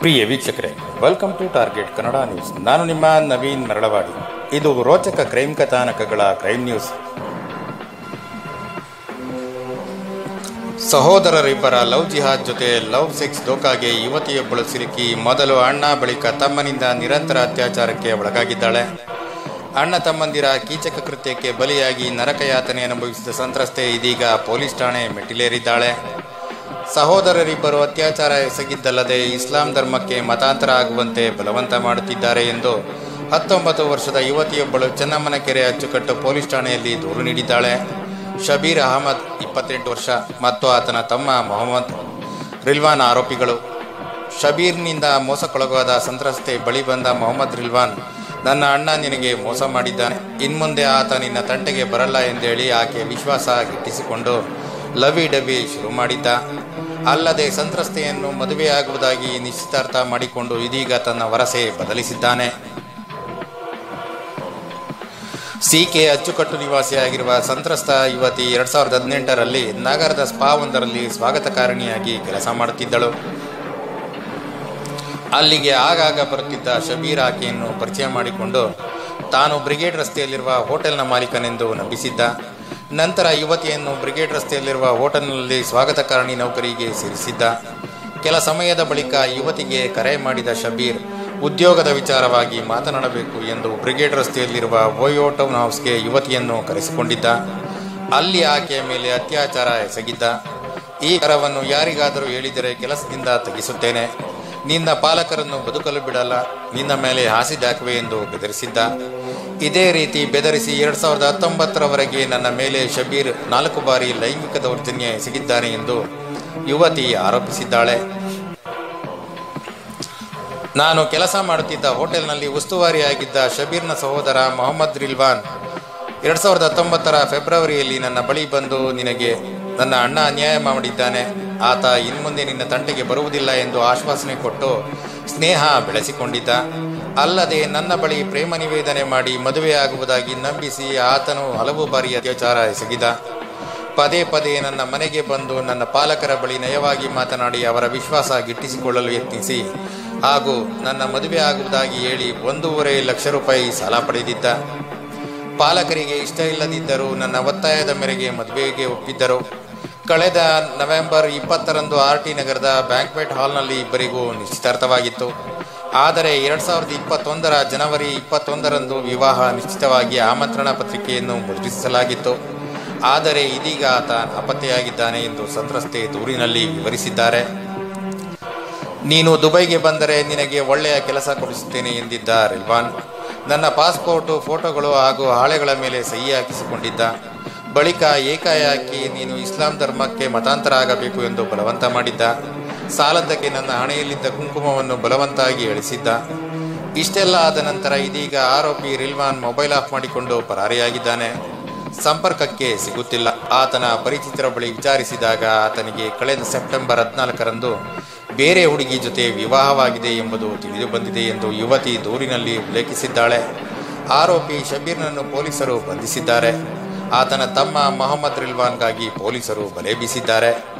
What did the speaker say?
ಪ್ರಿಯ ವೀಕ್ಷಕರೇ welcome to target Kannada news ನಾನು ನಿಮ್ಮ ನವೀನ್ ಮರಳವಾಡಿ ಇದು ರೋಚಕ ಕ್ರೈಮ್ ಕಥಾನಕಗಳ ಕ್ರೈಮ್ ನ್ಯೂಸ್ ಸಹೋದರರಿಬ್ಬರ ಲವ್ ಜಿಹಾದ್ ಜೊತೆ ಲವ್ ಸೆಕ್ಸ್ ದೋಕಾಗೆ ಯುವತಿಯೊಬ್ಬಳು ಸಿಲುಕಿ ಮೊದಲು ಅಣ್ಣ ಬಳಿಕ ತಮ್ಮನಿಂದ ನಿರಂತರ ಅತ್ಯಾಚಾರಕ್ಕೆ ಒಳಗಾಗಿದ್ದಾಳೆ ಅಣ್ಣ ತಮ್ಮಂದಿರ ಕೀಚಕ ಕೃತ್ಯಕ್ಕೆ ಬಲಿಯಾಗಿ ನರಕಯಾತನೆ ಅನುಭವಿಸಿದ ಸಂತ್ರಸ್ತೆ ಇದೀಗ ಪೊಲೀಸ್ ಠಾಣೆ ಮೆಟ್ಟಿಲೇರಿದ್ದಾಳೆ ಸಹೋದರರಿಬ್ಬರು ಅತ್ಯಾಚಾರ ಎಸಗಿದ್ದಲ್ಲದೆ ಇಸ್ಲಾಂ ಧರ್ಮಕ್ಕೆ ಮತಾಂತರ ಆಗುವಂತೆ ಬಲವಂತ ಮಾಡುತ್ತಿದ್ದಾರೆ ಎಂದು ಹತ್ತೊಂಬತ್ತು ವರ್ಷದ ಯುವತಿಯೊಬ್ಬಳು ಚೆನ್ನಮ್ಮನಕೆರೆ ಅಚ್ಚುಕಟ್ಟು ಪೊಲೀಸ್ ಠಾಣೆಯಲ್ಲಿ ದೂರು ನೀಡಿದ್ದಾಳೆ ಶಬೀರ್ ಅಹಮದ್ ಇಪ್ಪತ್ತೆಂಟು ವರ್ಷ ಮತ್ತು ಆತನ ತಮ್ಮ ಮೊಹಮ್ಮದ್ ರಿಲ್ವಾನ್ ಆರೋಪಿಗಳು ಶಬೀರ್ನಿಂದ ಮೋಸಕ್ಕೊಳಗಾದ ಸಂತ್ರಸ್ತೆ ಬಳಿ ಬಂದ ಮೊಹಮ್ಮದ್ ರಿಲ್ವಾನ್ ನನ್ನ ಅಣ್ಣ ನಿನಗೆ ಮೋಸ ಮಾಡಿದ್ದಾನೆ ಇನ್ಮುಂದೆ ಆತ ನಿನ್ನ ತಂಟೆಗೆ ಬರಲ್ಲ ಎಂದೇಳಿ ಆಕೆ ವಿಶ್ವಾಸ ಗಿಟ್ಟಿಸಿಕೊಂಡು ಲವಿ ಡವಿ ಶುರು ಮಾಡಿದ್ದ ಅಲ್ಲದೆ ಸಂತ್ರಸ್ತೆಯನ್ನು ಮದುವೆಯಾಗುವುದಾಗಿ ನಿಶ್ಚಿತಾರ್ಥ ಮಾಡಿಕೊಂಡು ಇದೀಗ ತನ್ನ ವರಸೆ ಬದಲಿಸಿದ್ದಾನೆ ಸಿಕೆ ಅಚ್ಚುಕಟ್ಟು ನಿವಾಸಿಯಾಗಿರುವ ಸಂತ್ರಸ್ತ ಯುವತಿ ಎರಡ್ ಸಾವಿರದ ಹದಿನೆಂಟರಲ್ಲಿ ನಗರದ ಸ್ಪಾ ಒಂದರಲ್ಲಿ ಸ್ವಾಗತಕಾರಿಣಿಯಾಗಿ ಕೆಲಸ ಮಾಡುತ್ತಿದ್ದಳು ಅಲ್ಲಿಗೆ ಆಗಾಗ ಬರುತ್ತಿದ್ದ ಶಬೀರ್ ಆಕೆಯನ್ನು ಪರಿಚಯ ಮಾಡಿಕೊಂಡು ತಾನು ಬ್ರಿಗೇಡ್ ರಸ್ತೆಯಲ್ಲಿರುವ ಹೋಟೆಲ್ನ ಮಾಲೀಕನೆಂದು ನಂಬಿಸಿದ್ದ ನಂತರ ಯುವತಿಯನ್ನು ಬ್ರಿಗೇಡ್ ರಸ್ತೆಯಲ್ಲಿರುವ ಹೋಟೆಲ್ನಲ್ಲಿ ಸ್ವಾಗತಕಾರಣಿ ನೌಕರಿಗೆ ಸೇರಿಸಿದ್ದ ಕೆಲ ಸಮಯದ ಬಳಿಕ ಯುವತಿಗೆ ಕರೆ ಮಾಡಿದ ಶಬೀರ್ ಉದ್ಯೋಗದ ವಿಚಾರವಾಗಿ ಮಾತನಾಡಬೇಕು ಎಂದು ಬ್ರಿಗೇಡ್ ರಸ್ತೆಯಲ್ಲಿರುವ ಓಯೋ ಟೌನ್ ಹೌಸ್ಗೆ ಯುವತಿಯನ್ನು ಕರೆಸಿಕೊಂಡಿದ್ದ ಅಲ್ಲಿ ಆಕೆಯ ಮೇಲೆ ಅತ್ಯಾಚಾರ ಎಸಗಿದ್ದ ಈ ಕರವನ್ನು ಯಾರಿಗಾದರೂ ಹೇಳಿದರೆ ಕೆಲಸದಿಂದ ತೆಗೆಸುತ್ತೇನೆ ನಿನ್ನ ಪಾಲಕರನ್ನು ಬದುಕಲು ಬಿಡಲ್ಲ ನಿನ್ನ ಮೇಲೆ ಆಸಿಡ್ ಹಾಕುವೆ ಎಂದು ಬೆದರಿಸಿದ್ದ ಇದೇ ರೀತಿ ಬೆದರಿಸಿ ಎರಡ್ ಸಾವಿರದ ಹತ್ತೊಂಬತ್ತರವರೆಗೆ ನನ್ನ ಮೇಲೆ ಶಬೀರ್ ನಾಲ್ಕು ಬಾರಿ ಲೈಂಗಿಕ ದೌರ್ಜನ್ಯ ಎಸಗಿದ್ದಾನೆ ಎಂದು ಯುವತಿ ಆರೋಪಿಸಿದ್ದಾಳೆ ನಾನು ಕೆಲಸ ಮಾಡುತ್ತಿದ್ದ ಹೋಟೆಲ್ನಲ್ಲಿ ಉಸ್ತುವಾರಿಯಾಗಿದ್ದ ಶಬೀರ್ನ ಸಹೋದರ ಮೊಹಮ್ಮದ್ ರಿಲ್ವಾನ್ ಎರಡ್ ಸಾವಿರದ ಹತ್ತೊಂಬತ್ತರ ಫೆಬ್ರವರಿಯಲ್ಲಿ ನನ್ನ ಬಳಿ ಬಂದು ನಿನಗೆ ನನ್ನ ಅಣ್ಣ ಅನ್ಯಾಯ ಮಾಡಿದ್ದಾನೆ ಆತ ಇನ್ಮುಂದೆ ನಿನ್ನ ತಂಟೆಗೆ ಬರುವುದಿಲ್ಲ ಎಂದು ಆಶ್ವಾಸನೆ ಕೊಟ್ಟು ಸ್ನೇಹ ಬೆಳೆಸಿಕೊಂಡಿದ್ದ ಅಲ್ಲದೆ ನನ್ನ ಬಳಿ ಪ್ರೇಮ ನಿವೇದನೆ ಮಾಡಿ ಮದುವೆಯಾಗುವುದಾಗಿ ನಂಬಿಸಿ ಆತನು ಹಲವು ಬಾರಿ ಅತ್ಯಾಚಾರ ಎಸಗಿದ ಪದೇ ಪದೇ ನನ್ನ ಮನೆಗೆ ಬಂದು ನನ್ನ ಪಾಲಕರ ಬಳಿ ನಯವಾಗಿ ಮಾತನಾಡಿ ಅವರ ವಿಶ್ವಾಸ ಗಿಟ್ಟಿಸಿಕೊಳ್ಳಲು ಯತ್ನಿಸಿ ಹಾಗೂ ನನ್ನ ಮದುವೆ ಆಗುವುದಾಗಿ ಹೇಳಿ ಒಂದೂವರೆ ಲಕ್ಷ ರೂಪಾಯಿ ಸಾಲ ಪಡೆದಿದ್ದ ಪಾಲಕರಿಗೆ ಇಷ್ಟ ಇಲ್ಲದಿದ್ದರೂ ನನ್ನ ಒತ್ತಾಯದ ಮೇರೆಗೆ ಮದುವೆಗೆ ಒಪ್ಪಿದ್ದರು ಕಳೆದ ನವೆಂಬರ್ ಇಪ್ಪತ್ತರಂದು ಆರ್ ಟಿ ನಗರದ ಬ್ಯಾಂಕ್ವೆಟ್ ಹಾಲ್ನಲ್ಲಿ ಇಬ್ಬರಿಗೂ ನಿಶ್ಚಿತಾರ್ಥವಾಗಿತ್ತು ಆದರೆ ಎರಡ್ ಸಾವಿರದ ಇಪ್ಪತ್ತೊಂದರ ಜನವರಿ ಇಪ್ಪತ್ತೊಂದರಂದು ವಿವಾಹ ನಿಶ್ಚಿತವಾಗಿ ಆಮಂತ್ರಣ ಪತ್ರಿಕೆಯನ್ನು ಮುದ್ರಿಸಲಾಗಿತ್ತು ಆದರೆ ಇದೀಗ ಆತ ನಾಪತ್ತೆಯಾಗಿದ್ದಾನೆ ಎಂದು ಸಂತ್ರಸ್ತೆ ದೂರಿನಲ್ಲಿ ವಿವರಿಸಿದ್ದಾರೆ ನೀನು ದುಬೈಗೆ ಬಂದರೆ ನಿನಗೆ ಒಳ್ಳೆಯ ಕೆಲಸ ಕೊಡಿಸುತ್ತೇನೆ ಎಂದಿದ್ದ ರಿಲ್ವಾನ್ ನನ್ನ ಪಾಸ್ಪೋರ್ಟು ಫೋಟೋಗಳು ಹಾಗೂ ಹಾಳೆಗಳ ಮೇಲೆ ಸಹಿ ಹಾಕಿಸಿಕೊಂಡಿದ್ದ ಬಳಿಕ ಏಕಾಏಕಿ ನೀನು ಇಸ್ಲಾಂ ಧರ್ಮಕ್ಕೆ ಮತಾಂತರ ಆಗಬೇಕು ಎಂದು ಬಲವಂತ ಮಾಡಿದ್ದ ಸಾಲದ್ದಕ್ಕೆ ನನ್ನ ಹಣೆಯಲ್ಲಿದ್ದ ಕುಂಕುಮವನ್ನು ಬಲವಂತಾಗಿ ಅಳಿಸಿದ್ದ ಇಷ್ಟೆಲ್ಲ ಆದ ನಂತರ ಇದೀಗ ಆರೋಪಿ ರಿಲ್ವಾನ್ ಮೊಬೈಲ್ ಆಫ್ ಮಾಡಿಕೊಂಡು ಪರಾರಿಯಾಗಿದ್ದಾನೆ ಸಂಪರ್ಕಕ್ಕೆ ಸಿಗುತ್ತಿಲ್ಲ ಆತನ ಪರಿಚಿತರ ಬಳಿ ವಿಚಾರಿಸಿದಾಗ ಆತನಿಗೆ ಕಳೆದ ಸೆಪ್ಟೆಂಬರ್ ಹದಿನಾಲ್ಕರಂದು ಬೇರೆ ಹುಡುಗಿ ಜೊತೆ ವಿವಾಹವಾಗಿದೆ ಎಂಬುದು ತಿಳಿದು ಬಂದಿದೆ ಎಂದು ಯುವತಿ ದೂರಿನಲ್ಲಿ ಉಲ್ಲೇಖಿಸಿದ್ದಾಳೆ ಆರೋಪಿ ಶಬೀರ್ನನ್ನು ಪೊಲೀಸರು ಬಂಧಿಸಿದ್ದಾರೆ ಆತನ ತಮ್ಮ ಮೊಹಮ್ಮದ್ ರಿಲ್ವಾನ್ಗಾಗಿ ಪೊಲೀಸರು ಬಲೆ ಬೀಸಿದ್ದಾರೆ